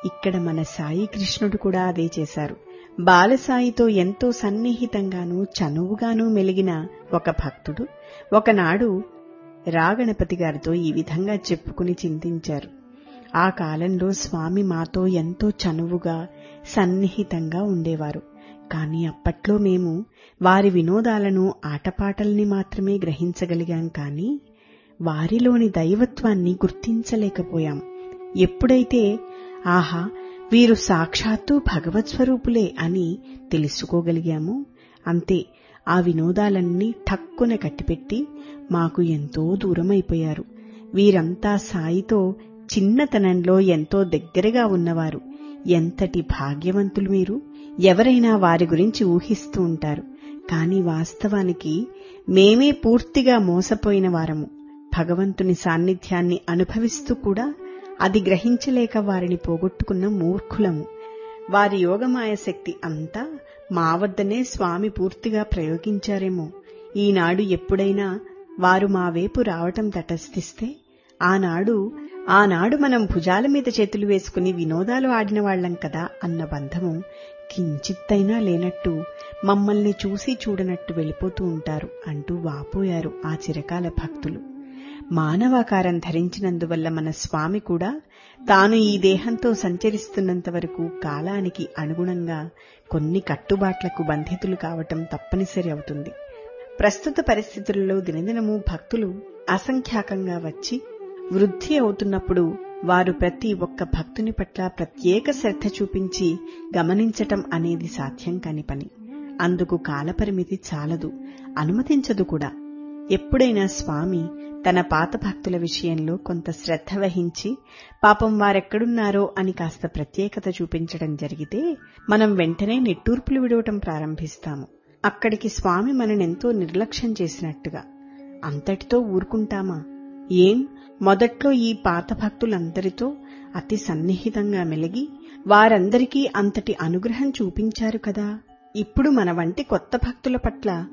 ఇక్కడ మన సాయి కృష్ణుడు కూడా అదే చేశారు బాలసాయితో ఎంతో సన్నిహితంగానూ చనువుగానూ మెలిగిన ఒక భక్తుడు ఒకనాడు రాగణపతి గారితో ఈ విధంగా చెప్పుకుని చింతించారు ఆ కాలంలో స్వామి మాతో ఎంతో చనువుగా సన్నిహితంగా ఉండేవారు కాని అప్పట్లో మేము వారి వినోదాలను ఆటపాటల్ని మాత్రమే గ్రహించగలిగాం కాని వారిలోని దైవత్వాన్ని గుర్తించలేకపోయాం ఎప్పుడైతే ఆహా వీరు సాక్షాత్తు భగవత్ స్వరూపులే అని తెలుసుకోగలిగామో అంతే ఆ వినోదాలన్నీ ఠక్కున కట్టిపెట్టి మాకు ఎంతో దూరమైపోయారు వీరంతా సాయితో చిన్నతనంలో ఎంతో దగ్గరగా ఉన్నవారు ఎంతటి భాగ్యవంతులు మీరు ఎవరైనా వారి గురించి ఊహిస్తూ ఉంటారు కాని వాస్తవానికి మేమే పూర్తిగా మోసపోయిన వారము భగవంతుని సాన్నిధ్యాన్ని అనుభవిస్తూ కూడా అది గ్రహించలేక వారిని పోగొట్టుకున్న మూర్ఖులము వారి యోగమాయ శక్తి అంతా మా వద్దనే స్వామి పూర్తిగా ప్రయోగించారేమో ఈనాడు ఎప్పుడైనా వారు మా వైపు రావటం తటస్థిస్తే ఆనాడు ఆనాడు మనం భుజాల మీద చేతులు వేసుకుని వినోదాలు ఆడిన వాళ్లం కదా అన్న బంధము కించిత్తైనా లేనట్టు మమ్మల్ని చూసి చూడనట్టు వెళ్ళిపోతూ ఉంటారు అంటూ వాపోయారు ఆ చిరకాల భక్తులు మానవాకారం ధరించినందువల్ల మన స్వామి కూడా తాను ఈ దేహంతో సంచరిస్తున్నంత వరకు కాలానికి అనుగుణంగా కొన్ని కట్టుబాట్లకు బంధితులు కావటం తప్పనిసరి అవుతుంది ప్రస్తుత పరిస్థితుల్లో దినదినము భక్తులు అసంఖ్యాకంగా వచ్చి వృద్ధి అవుతున్నప్పుడు వారు ప్రతి ఒక్క భక్తుని పట్ల ప్రత్యేక శ్రద్ధ చూపించి గమనించటం అనేది సాధ్యం కాని పని అందుకు కాలపరిమితి చాలదు అనుమతించదు కూడా ఎప్పుడైనా స్వామి తన పాత భక్తుల విషయంలో కొంత శ్రద్ధ వహించి పాపం వారెక్కడున్నారో అని కాస్త ప్రత్యేకత చూపించడం జరిగితే మనం వెంటనే నిట్టూర్పులు విడవటం ప్రారంభిస్తాము అక్కడికి స్వామి మననెంతో నిర్లక్ష్యం చేసినట్టుగా అంతటితో ఊరుకుంటామా ఏం మొదట్లో ఈ పాత భక్తులందరితో అతి సన్నిహితంగా మెలిగి వారందరికీ అంతటి అనుగ్రహం చూపించారు కదా ఇప్పుడు మన వంటి కొత్త భక్తుల పట్ల